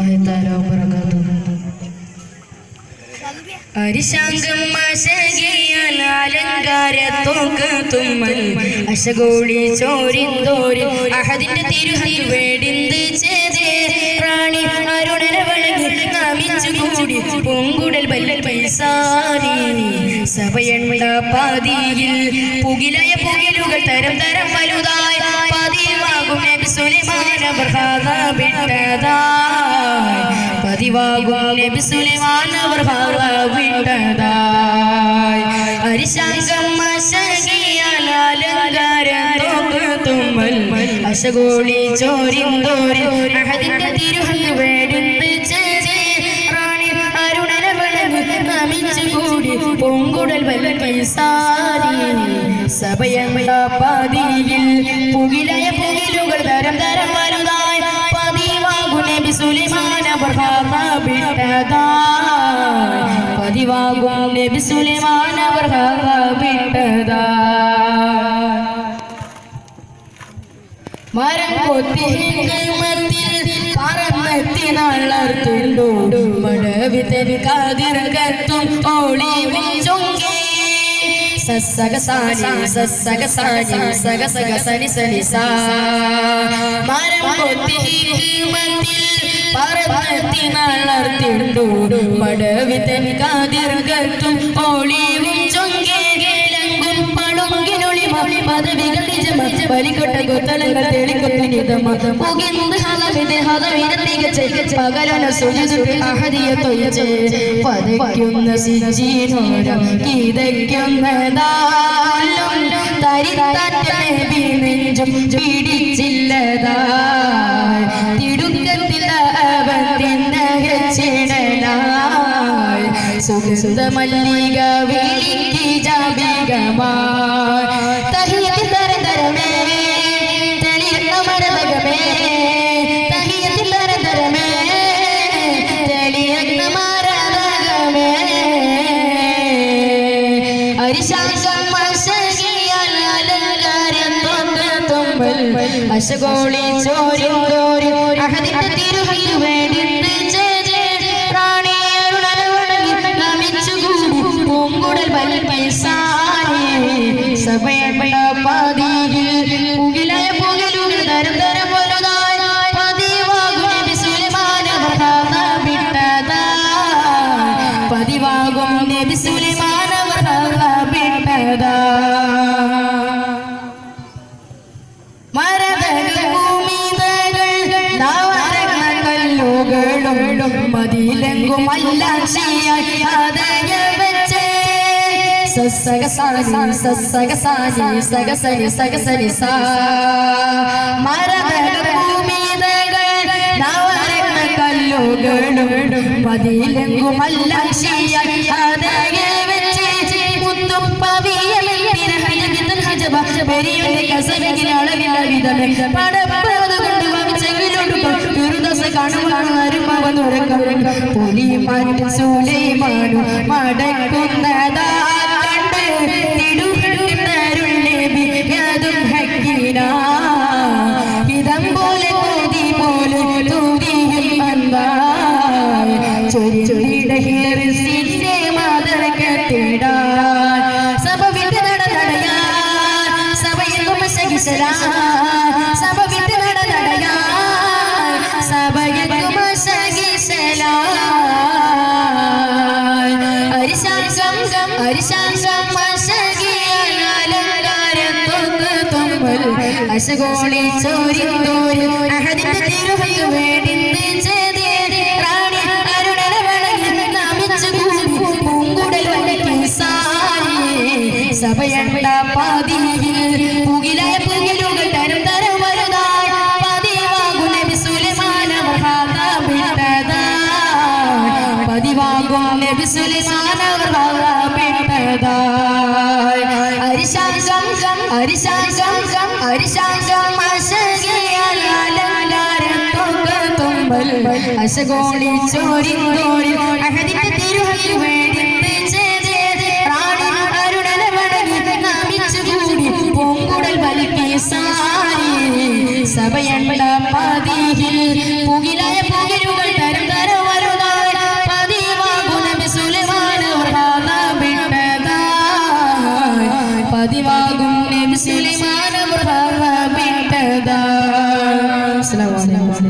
تعالى وبركاته അരിശാങ്കം അശകിയാൽ അലങ്കാരത്തോക്കത്തുമ്മൽ അശകോളി ചോരിന്തോരി അഹദിന്റെ തിരുഹയിൽ വേടിന്ത് ചേതേ റാണി അരുണന വഴങ്ങി നമിച്ചു കൂടി പൂങ്കുടൽ വല്ലൽ പൈസാരി സഭയണ്ട പാതിയിൽ പുകിലയ പുകിലുകൾ തരം തരം വലുതായി പതിവാകും നബി സുലൈമാൻ അബ്രഹാദ വിട്ടതായി പതിവാകും നബി സുലൈമാൻ അവർ വിട്ടതായി അരിശാങ്കം അശകിയാൽ അലങ്കാരത്തുമ്മൽ അശകോളി ചോരിന്തോരി അഹദിന്റെ തിരുഹൽ വേടുന്ന് ചേച്ചി റാണി അരുണന വഴങ്ങി നമിച്ചു കൂടി പൂങ്കുടൽ വല്ല പൈസാരി സഭയണ്ട പാതിയിൽ പുകിലയ പുകിലുകൾ തരം തരം വലുതായി പതിവാകും നബി സുലൈമാൻ അവർ വിട്ടതായി പതിവാകും നബി സുലൈമാൻ അവർ വിട്ടതായി മരം കൊത്തി ഹിമത്തിൽ പറന്നെത്തി നളർത്തുണ്ടോ മടവിതവി കാതിരകത്തും ഓളിവും ചൊങ്കി സസഗസാനി സസഗസാനി സഗസഗസനി സനി സാ മരം കൊത്തി ഹിമത്തിൽ പറന്നെത്തി നളർത്തുണ്ടോ മടവിതവി കാതിരകത്തും ഓളിവും ചൊങ്കി ലങ്കും പളുങ്കിനൊളി പദവികൾ നിജമ വലിക്കൊട്ട ഗോത്തലങ്ങൾ തെളിക്കൊപ്പിനിതമ പുകിന്ത് ഹലവിത് ഹലവിനെ തികച്ച് പകലന സുജിതുട്ട് അഹദിയ തൊയ്ച്ച് പതയ്ക്കുന്ന സിജീനോരം കിതയ്ക്കുന്നതാലും തരിത്തറ്റമേബി നെഞ്ചും പിടിച്ചില്ലതായി തിടുക്കത്തിൽ അവൻ തിന്നഹച്ചിടലായി സുഗന്ധ മല്ലിക വിളിക്ക് ജാപികമായി തഹിയത്തിൽ തരതരമേ തെളിയുന്ന മരതകമേ തഹിയത്തിൽ തരതരമേ തെളിയുന്ന മരതകമേ അരിശാസം അശകിയാൽ അലങ്കാരം തൊമ്പൽ അശകോളി ചോരും തോരും അഹദിന്റെ തിരുഹയിൽ വേണ്ടിട്ട് ചേച്ചേ റാണി അരുണന വണങ്ങി നമിച്ചുകൂടി പൂങ്കുടൽ പൈസാരി സഭയപ്പെട്ട പാതിയിൽ പുകിലയ പുകിലുകൾ തരം തരം വലുതായി പതിവാകും നബി സുലൈമാൻ അവർ വിട്ടതായി പതിവാകും നബി സുലൈമാൻ അവർ വിട്ടതായി കല്ലുകളും മതിയിലെങ്കും അല്ലാശിയായി വെച്ച് സസഗസാനി സസഗസാനി സഗസനി സഗസനി സാ മരഭൂമിതകൾ നവരത്ന കല്ലുകളും മതിയിലെങ്കും അല്ലാശിയായി വെച്ച് മുത്തും പവിയലും തിരഹജഗിതൻ ഹജബ പെരിയുടെ കസവിൽ അളവിൽ അവിധമേ പടപ്പത് കൊണ്ട് വവിച്ചെങ്കിലൊടുക്കം ഗുരുദാസ കാണുവാനും അവൻ ഉറക്കം പുലി മാറ്റി സൂലൈമാനും മടക്കുന്നതാ കണ്ട് തിടുകണ്ടരുൾ നബി യാതും ഹക്കിനാ ഇതം പോലെ തോതി പോലെ തോതിയും വന്നായി ചൊരി ചൊരിയുടെ ഹിർസിന്റെ മാതരക്കത്തിടാൻ സഭ വിട്ട് നട നടയാൻ സഭയെങ്കും ശകിശലാ സഭ വിട്ട് നട നടയാൻ സഭയെങ്കും ശകിശലാ അരിശാസം അരിശാസം അശകോളി ചോരിന്തോരു അഹദിന്റെ തിരുഹയ്ക്ക് വേണ്ടിന്ന് ചെയ്തേ റാണി അരുണന വണങ്ങി നമിച്ചു കൂടി പൂങ്കുടൽ വലക്കി സാരി സഭയണ്ട പാതിയിൽ പുകിലയ പുകിലുകൾ തരം തരം വലുതായി പതിവാകും നബി സുലൈമാൻ അവർ വിട്ടതായി പതിവാകും നബി സുലൈമാൻ അവർ വിട്ടതായി അരിശാങ്കം അരിശാങ്കം അരിശാങ്കം അശകിയാൽ തുമ്പൽ അശകോളി ചോരിന്തോരി അഹദിന്റെ തിരുഹയിൽ വേണ്ടിട്ട് ചെയ്തേ റാണി അരുണന വടങ്ങി നമിച്ചു കൂടി പൂങ്കുടൽ വലിക്കിയ സാരി സഭയണ്ട പാതിയിൽ പുകിലായ പുകിലുകൾ തരം പതിവാകും നബി സുലൈമാൻ അവർ വിട്ടതാ അസ്സലാമു അലൈക്കും